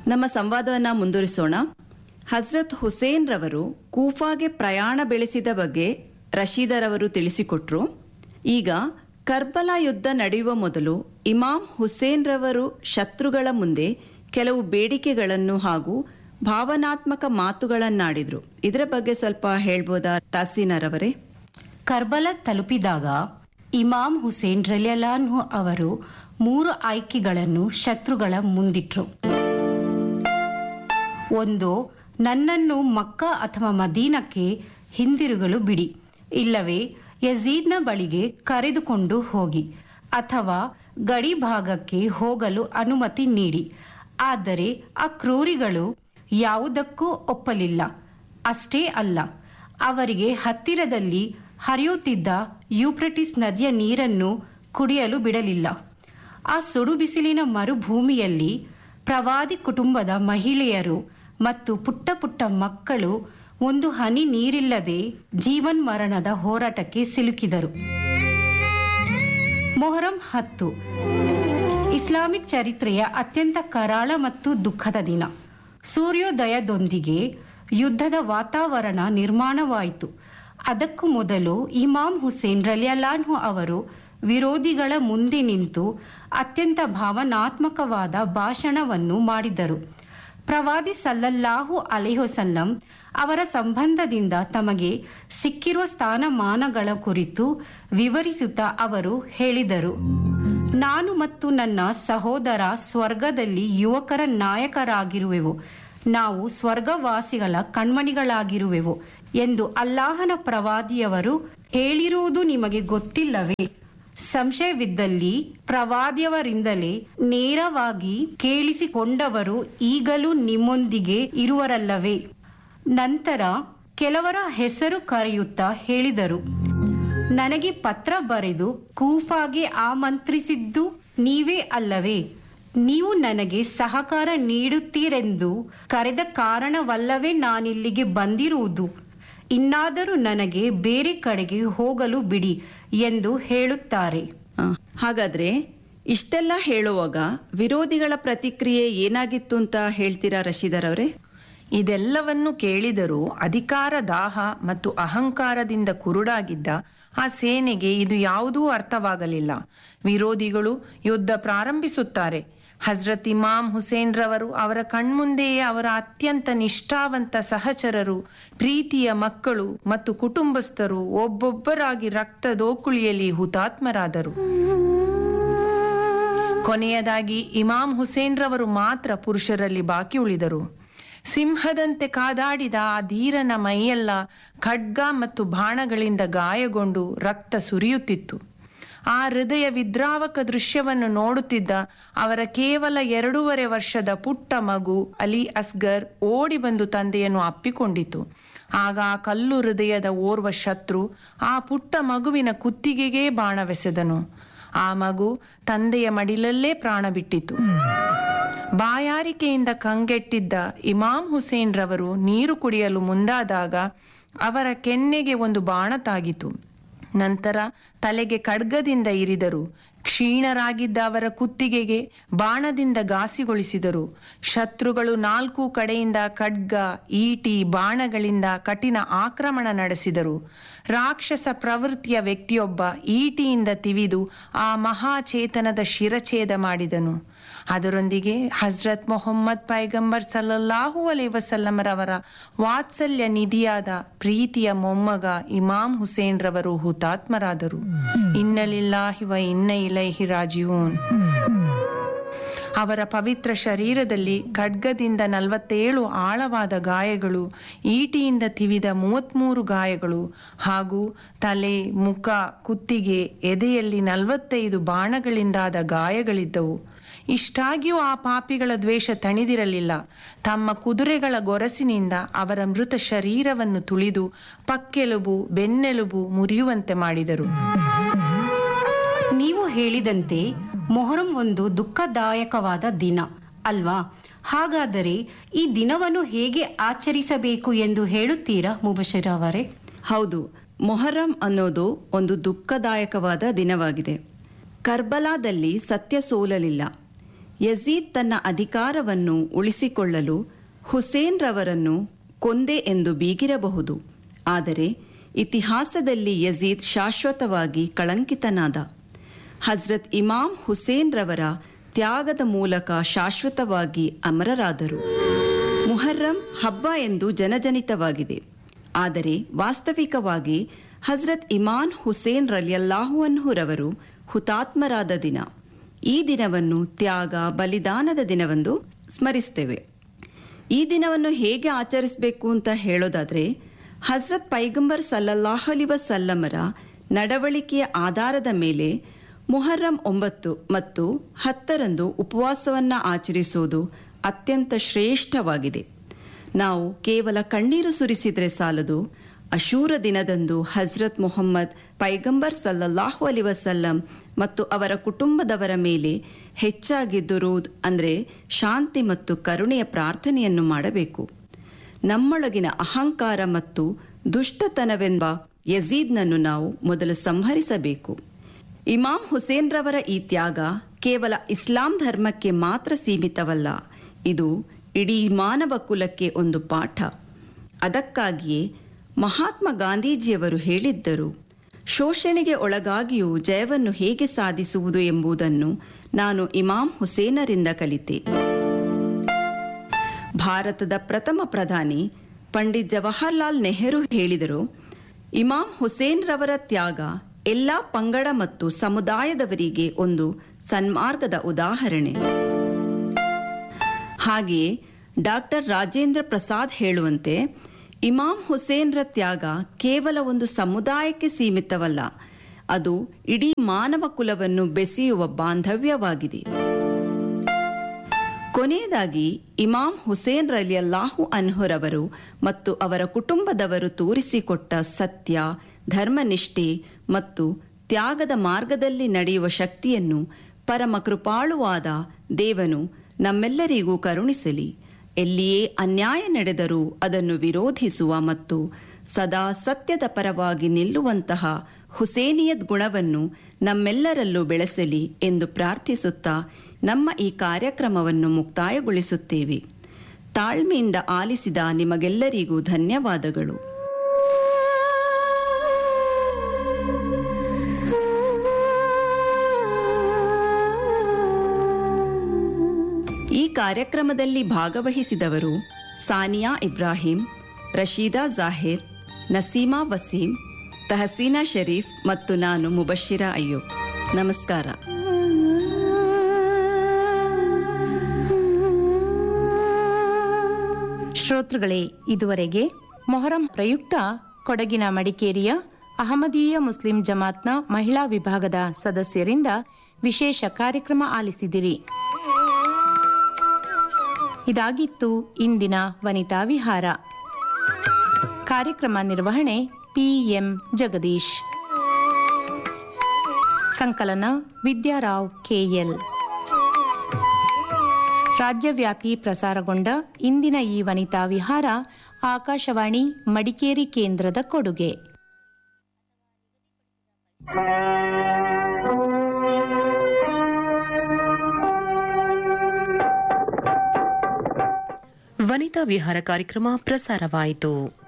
ನಮ್ಮ ಸಂವಾದವನ್ನು ಮುಂದುವರಿಸೋಣ ಹಜ್ರತ್ ಹುಸೇನ್ ರವರು ಕೂಫಾಗೆ ಪ್ರಯಾಣ ಬೆಳೆಸಿದ ಬಗ್ಗೆ ರಶೀದರವರು ತಿಳಿಸಿಕೊಟ್ರು ಈಗ ಕರ್ಬಲಾ ಯುದ್ಧ ನಡೆಯುವ ಮೊದಲು ಇಮಾಮ್ ಹುಸೇನ್ ರವರು ಶತ್ರುಗಳ ಮುಂದೆ ಕೆಲವು ಬೇಡಿಕೆಗಳನ್ನು ಹಾಗೂ ಭಾವನಾತ್ಮಕ ಮಾತುಗಳನ್ನಾಡಿದ್ರು ಇದರ ಬಗ್ಗೆ ಸ್ವಲ್ಪ ಹೇಳ್ಬೋದಾ ತಾಸೀನರವರೇ ಕರ್ಬಲ ತಲುಪಿದಾಗ ಇಮಾಮ್ ಹುಸೇನ್ ರಲಿಯಲಾನ್ಹು ಅವರು ಮೂರು ಆಯ್ಕೆಗಳನ್ನು ಶತ್ರುಗಳ ಮುಂದಿಟ್ರು ಒಂದು ನನ್ನನ್ನು ಮಕ್ಕ ಅಥವಾ ಮದೀನಕ್ಕೆ ಹಿಂದಿರುಗಲು ಬಿಡಿ ಇಲ್ಲವೇ ಯಜೀದ್ನ ಬಳಿಗೆ ಕರೆದುಕೊಂಡು ಹೋಗಿ ಅಥವಾ ಗಡಿ ಭಾಗಕ್ಕೆ ಹೋಗಲು ಅನುಮತಿ ನೀಡಿ ಆದರೆ ಆ ಕ್ರೂರಿಗಳು ಯಾವುದಕ್ಕೂ ಒಪ್ಪಲಿಲ್ಲ ಅಷ್ಟೇ ಅಲ್ಲ ಅವರಿಗೆ ಹತ್ತಿರದಲ್ಲಿ ಹರಿಯುತ್ತಿದ್ದ ಯೂಪ್ರಟಿಸ್ ನದಿಯ ನೀರನ್ನು ಕುಡಿಯಲು ಬಿಡಲಿಲ್ಲ ಆ ಸುಡು ಬಿಸಿಲಿನ ಮರುಭೂಮಿಯಲ್ಲಿ ಪ್ರವಾದಿ ಕುಟುಂಬದ ಮಹಿಳೆಯರು ಮತ್ತು ಪುಟ್ಟ ಪುಟ್ಟ ಮಕ್ಕಳು ಒಂದು ಹನಿ ನೀರಿಲ್ಲದೆ ಜೀವನ್ಮರಣದ ಹೋರಾಟಕ್ಕೆ ಸಿಲುಕಿದರು ಮೊಹರಂ ಹತ್ತು ಇಸ್ಲಾಮಿಕ್ ಚರಿತ್ರೆಯ ಅತ್ಯಂತ ಕರಾಳ ಮತ್ತು ದುಃಖದ ದಿನ ಸೂರ್ಯೋದಯದೊಂದಿಗೆ ಯುದ್ಧದ ವಾತಾವರಣ ನಿರ್ಮಾಣವಾಯಿತು ಅದಕ್ಕೂ ಮೊದಲು ಇಮಾಮ್ ಹುಸೇನ್ ರಲಿಯಲಾನ್ಹು ಅವರು ವಿರೋಧಿಗಳ ಮುಂದೆ ನಿಂತು ಅತ್ಯಂತ ಭಾವನಾತ್ಮಕವಾದ ಭಾಷಣವನ್ನು ಮಾಡಿದರು ಪ್ರವಾದಿ ಸಲ್ಲಲ್ಲಾಹು ಅಲೆಹೊಸಲ್ಲಂ ಅವರ ಸಂಬಂಧದಿಂದ ತಮಗೆ ಸಿಕ್ಕಿರುವ ಸ್ಥಾನಮಾನಗಳ ಕುರಿತು ವಿವರಿಸುತ್ತಾ ಅವರು ಹೇಳಿದರು ನಾನು ಮತ್ತು ನನ್ನ ಸಹೋದರ ಸ್ವರ್ಗದಲ್ಲಿ ಯುವಕರ ನಾಯಕರಾಗಿರುವೆವು ನಾವು ಸ್ವರ್ಗವಾಸಿಗಳ ಕಣ್ಮಣಿಗಳಾಗಿರುವೆವು ಎಂದು ಅಲ್ಲಾಹನ ಪ್ರವಾದಿಯವರು ಹೇಳಿರುವುದು ನಿಮಗೆ ಗೊತ್ತಿಲ್ಲವೇ ಸಂಶಯವಿದ್ದಲ್ಲಿ ಪ್ರವಾದಿಯವರಿಂದಲೇ ನೇರವಾಗಿ ಕೇಳಿಸಿಕೊಂಡವರು ಈಗಲೂ ನಿಮ್ಮೊಂದಿಗೆ ಇರುವರಲ್ಲವೇ ನಂತರ ಕೆಲವರ ಹೆಸರು ಕರೆಯುತ್ತಾ ಹೇಳಿದರು ನನಗೆ ಪತ್ರ ಬರೆದು ಕೂಫಾಗೆ ಆಮಂತ್ರಿಸಿದ್ದು ನೀವೇ ಅಲ್ಲವೇ ನೀವು ನನಗೆ ಸಹಕಾರ ನೀಡುತ್ತೀರೆಂದು ಕರೆದ ಕಾರಣವಲ್ಲವೇ ನಾನಿಲ್ಲಿಗೆ ಬಂದಿರುವುದು ಇನ್ನಾದರೂ ನನಗೆ ಬೇರೆ ಕಡೆಗೆ ಹೋಗಲು ಬಿಡಿ ಎಂದು ಹೇಳುತ್ತಾರೆ ಆ, ಹಾಗಾದ್ರೆ ಇಷ್ಟೆಲ್ಲ ಹೇಳುವಾಗ ವಿರೋಧಿಗಳ ಪ್ರತಿಕ್ರಿಯೆ ಏನಾಗಿತ್ತು ಅಂತ ಹೇಳ್ತೀರಾ ರಶೀದರವರೇ ಇದೆಲ್ಲವನ್ನು ಕೇಳಿದರೂ ಅಧಿಕಾರ ದಾಹ ಮತ್ತು ಅಹಂಕಾರದಿಂದ ಕುರುಡಾಗಿದ್ದ ಆ ಸೇನೆಗೆ ಇದು ಯಾವುದೂ ಅರ್ಥವಾಗಲಿಲ್ಲ ವಿರೋಧಿಗಳು ಯುದ್ಧ ಪ್ರಾರಂಭಿಸುತ್ತಾರೆ ಹಜ್ರತ್ ಇಮಾಮ್ ಹುಸೇನ್ ರವರು ಅವರ ಕಣ್ಮುಂದೆಯೇ ಅವರ ಅತ್ಯಂತ ನಿಷ್ಠಾವಂತ ಸಹಚರರು ಪ್ರೀತಿಯ ಮಕ್ಕಳು ಮತ್ತು ಕುಟುಂಬಸ್ಥರು ಒಬ್ಬೊಬ್ಬರಾಗಿ ರಕ್ತದೋಕುಳಿಯಲ್ಲಿ ಹುತಾತ್ಮರಾದರು ಕೊನೆಯದಾಗಿ ಇಮಾಮ್ ಹುಸೇನ್ ರವರು ಮಾತ್ರ ಪುರುಷರಲ್ಲಿ ಬಾಕಿ ಉಳಿದರು ಸಿಂಹದಂತೆ ಕಾದಾಡಿದ ಆ ಧೀರನ ಮೈಯೆಲ್ಲ ಖಡ್ಗ ಮತ್ತು ಬಾಣಗಳಿಂದ ಗಾಯಗೊಂಡು ರಕ್ತ ಸುರಿಯುತ್ತಿತ್ತು ಆ ಹೃದಯ ವಿದ್ರಾವಕ ದೃಶ್ಯವನ್ನು ನೋಡುತ್ತಿದ್ದ ಅವರ ಕೇವಲ ಎರಡೂವರೆ ವರ್ಷದ ಪುಟ್ಟ ಮಗು ಅಲಿ ಅಸ್ಗರ್ ಓಡಿ ಬಂದು ತಂದೆಯನ್ನು ಅಪ್ಪಿಕೊಂಡಿತು ಆಗ ಆ ಕಲ್ಲು ಹೃದಯದ ಓರ್ವ ಶತ್ರು ಆ ಪುಟ್ಟ ಮಗುವಿನ ಕುತ್ತಿಗೆಗೇ ಬಾಣವೆಸೆದನು ಆ ಮಗು ತಂದೆಯ ಮಡಿಲಲ್ಲೇ ಪ್ರಾಣ ಬಿಟ್ಟಿತು ಬಾಯಾರಿಕೆಯಿಂದ ಕಂಗೆಟ್ಟಿದ್ದ ಇಮಾಮ್ ಹುಸೇನ್ ರವರು ನೀರು ಕುಡಿಯಲು ಮುಂದಾದಾಗ ಅವರ ಕೆನ್ನೆಗೆ ಒಂದು ಬಾಣ ತಾಗಿತು ನಂತರ ತಲೆಗೆ ಖಡ್ಗದಿಂದ ಇರಿದರು ಕ್ಷೀಣರಾಗಿದ್ದ ಅವರ ಕುತ್ತಿಗೆಗೆ ಬಾಣದಿಂದ ಘಾಸಿಗೊಳಿಸಿದರು ಶತ್ರುಗಳು ನಾಲ್ಕು ಕಡೆಯಿಂದ ಖಡ್ಗ ಈಟಿ ಬಾಣಗಳಿಂದ ಕಠಿಣ ಆಕ್ರಮಣ ನಡೆಸಿದರು ರಾಕ್ಷಸ ಪ್ರವೃತ್ತಿಯ ವ್ಯಕ್ತಿಯೊಬ್ಬ ಈಟಿಯಿಂದ ತಿವಿದು ಆ ಮಹಾಚೇತನದ ಶಿರಛೇದ ಮಾಡಿದನು ಅದರೊಂದಿಗೆ ಹಜ್ರತ್ ಮೊಹಮ್ಮದ್ ಪೈಗಂಬರ್ ಸಲ್ಲಲ್ಲಾಹು ಅಲೈ ವಸಲ್ಲಮರವರ ವಾತ್ಸಲ್ಯ ನಿಧಿಯಾದ ಪ್ರೀತಿಯ ಮೊಮ್ಮಗ ಇಮಾಮ್ ಹುಸೇನ್ ರವರು ಹುತಾತ್ಮರಾದರು ಇನ್ನಲಿಲ್ಲಾಹಿ ವ ಇನ್ನ ಇಲೈಹಿ ರಾಜಿಯೂನ್ ಅವರ ಪವಿತ್ರ ಶರೀರದಲ್ಲಿ ಖಡ್ಗದಿಂದ ನಲವತ್ತೇಳು ಆಳವಾದ ಗಾಯಗಳು ಈಟಿಯಿಂದ ತಿವಿದ ಮೂವತ್ಮೂರು ಗಾಯಗಳು ಹಾಗೂ ತಲೆ ಮುಖ ಕುತ್ತಿಗೆ ಎದೆಯಲ್ಲಿ ನಲವತ್ತೈದು ಬಾಣಗಳಿಂದಾದ ಗಾಯಗಳಿದ್ದವು ಇಷ್ಟಾಗಿಯೂ ಆ ಪಾಪಿಗಳ ದ್ವೇಷ ತಣಿದಿರಲಿಲ್ಲ ತಮ್ಮ ಕುದುರೆಗಳ ಗೊರಸಿನಿಂದ ಅವರ ಮೃತ ಶರೀರವನ್ನು ತುಳಿದು ಪಕ್ಕೆಲುಬು ಬೆನ್ನೆಲುಬು ಮುರಿಯುವಂತೆ ಮಾಡಿದರು ನೀವು ಹೇಳಿದಂತೆ ಮೊಹರಂ ಒಂದು ದುಃಖದಾಯಕವಾದ ದಿನ ಅಲ್ವಾ ಹಾಗಾದರೆ ಈ ದಿನವನ್ನು ಹೇಗೆ ಆಚರಿಸಬೇಕು ಎಂದು ಹೇಳುತ್ತೀರಾ ಮುಬಶಿರ್ ಅವರೇ ಹೌದು ಮೊಹರಂ ಅನ್ನೋದು ಒಂದು ದುಃಖದಾಯಕವಾದ ದಿನವಾಗಿದೆ ಕರ್ಬಲಾದಲ್ಲಿ ಸತ್ಯ ಸೋಲಲಿಲ್ಲ ಯಜೀದ್ ತನ್ನ ಅಧಿಕಾರವನ್ನು ಉಳಿಸಿಕೊಳ್ಳಲು ಹುಸೇನ್ ರವರನ್ನು ಕೊಂದೆ ಎಂದು ಬೀಗಿರಬಹುದು ಆದರೆ ಇತಿಹಾಸದಲ್ಲಿ ಯಜೀದ್ ಶಾಶ್ವತವಾಗಿ ಕಳಂಕಿತನಾದ ಹಜ್ರತ್ ಇಮಾಮ್ ಹುಸೇನ್ ರವರ ತ್ಯಾಗದ ಮೂಲಕ ಶಾಶ್ವತವಾಗಿ ಅಮರರಾದರು ಮುಹರ್ರಂ ಹಬ್ಬ ಎಂದು ಜನಜನಿತವಾಗಿದೆ ಆದರೆ ವಾಸ್ತವಿಕವಾಗಿ ಹಜ್ರತ್ ಇಮಾನ್ ಹುಸೇನ್ ರಲಿಯಲ್ಲಾಹು ಅನ್ಹುರವರು ಹುತಾತ್ಮರಾದ ದಿನ ಈ ದಿನವನ್ನು ತ್ಯಾಗ ಬಲಿದಾನದ ದಿನವೆಂದು ಸ್ಮರಿಸ್ತೇವೆ ಈ ದಿನವನ್ನು ಹೇಗೆ ಆಚರಿಸಬೇಕು ಅಂತ ಹೇಳೋದಾದ್ರೆ ಹಜ್ರತ್ ಪೈಗಂಬರ್ ಸಲ್ಲಲ್ಲಾಹು ಅಲಿ ವಸಲ್ಲಮರ ನಡವಳಿಕೆಯ ಆಧಾರದ ಮೇಲೆ ಮುಹರ್ರಂ ಒಂಬತ್ತು ಮತ್ತು ಹತ್ತರಂದು ಉಪವಾಸವನ್ನ ಆಚರಿಸುವುದು ಅತ್ಯಂತ ಶ್ರೇಷ್ಠವಾಗಿದೆ ನಾವು ಕೇವಲ ಕಣ್ಣೀರು ಸುರಿಸಿದ್ರೆ ಸಾಲದು ಅಶೂರ ದಿನದಂದು ಹಜ್ರತ್ ಮೊಹಮ್ಮದ್ ಪೈಗಂಬರ್ ಸಲ್ಲಲ್ಲಾಹು ಅಲಿ ವಸಲ್ಲಂ ಮತ್ತು ಅವರ ಕುಟುಂಬದವರ ಮೇಲೆ ಹೆಚ್ಚಾಗಿ ದುರೂದ್ ಅಂದರೆ ಶಾಂತಿ ಮತ್ತು ಕರುಣೆಯ ಪ್ರಾರ್ಥನೆಯನ್ನು ಮಾಡಬೇಕು ನಮ್ಮೊಳಗಿನ ಅಹಂಕಾರ ಮತ್ತು ದುಷ್ಟತನವೆಂಬ ಯಜೀದ್ನನ್ನು ನಾವು ಮೊದಲು ಸಂಹರಿಸಬೇಕು ಇಮಾಮ್ ಹುಸೇನ್ ರವರ ಈ ತ್ಯಾಗ ಕೇವಲ ಇಸ್ಲಾಂ ಧರ್ಮಕ್ಕೆ ಮಾತ್ರ ಸೀಮಿತವಲ್ಲ ಇದು ಇಡೀ ಮಾನವ ಕುಲಕ್ಕೆ ಒಂದು ಪಾಠ ಅದಕ್ಕಾಗಿಯೇ ಮಹಾತ್ಮ ಗಾಂಧೀಜಿಯವರು ಹೇಳಿದ್ದರು ಶೋಷಣೆಗೆ ಒಳಗಾಗಿಯೂ ಜಯವನ್ನು ಹೇಗೆ ಸಾಧಿಸುವುದು ಎಂಬುದನ್ನು ನಾನು ಇಮಾಮ್ ಹುಸೇನರಿಂದ ಕಲಿತೆ ಭಾರತದ ಪ್ರಥಮ ಪ್ರಧಾನಿ ಪಂಡಿತ್ ಜವಾಹರ್ಲಾಲ್ ನೆಹರು ಹೇಳಿದರು ಇಮಾಮ್ ಹುಸೇನ್ ರವರ ತ್ಯಾಗ ಎಲ್ಲ ಪಂಗಡ ಮತ್ತು ಸಮುದಾಯದವರಿಗೆ ಒಂದು ಸನ್ಮಾರ್ಗದ ಉದಾಹರಣೆ ಹಾಗೆಯೇ ಡಾಕ್ಟರ್ ರಾಜೇಂದ್ರ ಪ್ರಸಾದ್ ಹೇಳುವಂತೆ ಇಮಾಮ್ ಹುಸೇನ್ರ ತ್ಯಾಗ ಕೇವಲ ಒಂದು ಸಮುದಾಯಕ್ಕೆ ಸೀಮಿತವಲ್ಲ ಅದು ಇಡೀ ಮಾನವ ಕುಲವನ್ನು ಬೆಸೆಯುವ ಬಾಂಧವ್ಯವಾಗಿದೆ ಕೊನೆಯದಾಗಿ ಇಮಾಮ್ ಹುಸೇನ್ ರಲಿಯಲ್ಲಾಹು ಅನ್ಹುರವರು ಮತ್ತು ಅವರ ಕುಟುಂಬದವರು ತೋರಿಸಿಕೊಟ್ಟ ಸತ್ಯ ಧರ್ಮನಿಷ್ಠೆ ಮತ್ತು ತ್ಯಾಗದ ಮಾರ್ಗದಲ್ಲಿ ನಡೆಯುವ ಶಕ್ತಿಯನ್ನು ಪರಮ ಕೃಪಾಳುವಾದ ದೇವನು ನಮ್ಮೆಲ್ಲರಿಗೂ ಕರುಣಿಸಲಿ ಎಲ್ಲಿಯೇ ಅನ್ಯಾಯ ನಡೆದರೂ ಅದನ್ನು ವಿರೋಧಿಸುವ ಮತ್ತು ಸದಾ ಸತ್ಯದ ಪರವಾಗಿ ನಿಲ್ಲುವಂತಹ ಹುಸೇನಿಯದ್ ಗುಣವನ್ನು ನಮ್ಮೆಲ್ಲರಲ್ಲೂ ಬೆಳೆಸಲಿ ಎಂದು ಪ್ರಾರ್ಥಿಸುತ್ತಾ ನಮ್ಮ ಈ ಕಾರ್ಯಕ್ರಮವನ್ನು ಮುಕ್ತಾಯಗೊಳಿಸುತ್ತೇವೆ ತಾಳ್ಮೆಯಿಂದ ಆಲಿಸಿದ ನಿಮಗೆಲ್ಲರಿಗೂ ಧನ್ಯವಾದಗಳು ಈ ಕಾರ್ಯಕ್ರಮದಲ್ಲಿ ಭಾಗವಹಿಸಿದವರು ಸಾನಿಯಾ ಇಬ್ರಾಹಿಂ ರಶೀದಾ ಜಾಹಿರ್ ನಸೀಮಾ ವಸೀಂ ತಹಸೀನಾ ಶರೀಫ್ ಮತ್ತು ನಾನು ಮುಬಶಿರಾ ಅಯ್ಯೂಬ್ ನಮಸ್ಕಾರ ಶ್ರೋತೃಗಳೇ ಇದುವರೆಗೆ ಮೊಹರಂ ಪ್ರಯುಕ್ತ ಕೊಡಗಿನ ಮಡಿಕೇರಿಯ ಅಹಮದೀಯ ಮುಸ್ಲಿಂ ಜಮಾತ್ನ ಮಹಿಳಾ ವಿಭಾಗದ ಸದಸ್ಯರಿಂದ ವಿಶೇಷ ಕಾರ್ಯಕ್ರಮ ಆಲಿಸಿದಿರಿ ಇದಾಗಿತ್ತು ಇಂದಿನ ವನಿತಾ ವಿಹಾರ ಕಾರ್ಯಕ್ರಮ ನಿರ್ವಹಣೆ ಪಿಎಂ ಜಗದೀಶ್ ಸಂಕಲನ ವಿದ್ಯಾರಾವ್ ಕೆಎಲ್ ರಾಜ್ಯವ್ಯಾಪಿ ಪ್ರಸಾರಗೊಂಡ ಇಂದಿನ ಈ ವನಿತಾ ವಿಹಾರ ಆಕಾಶವಾಣಿ ಮಡಿಕೇರಿ ಕೇಂದ್ರದ ಕೊಡುಗೆ ವನಿತಾ ವಿಹಾರ ಕಾರ್ಯಕ್ರಮ ಪ್ರಸಾರವಾಯಿತು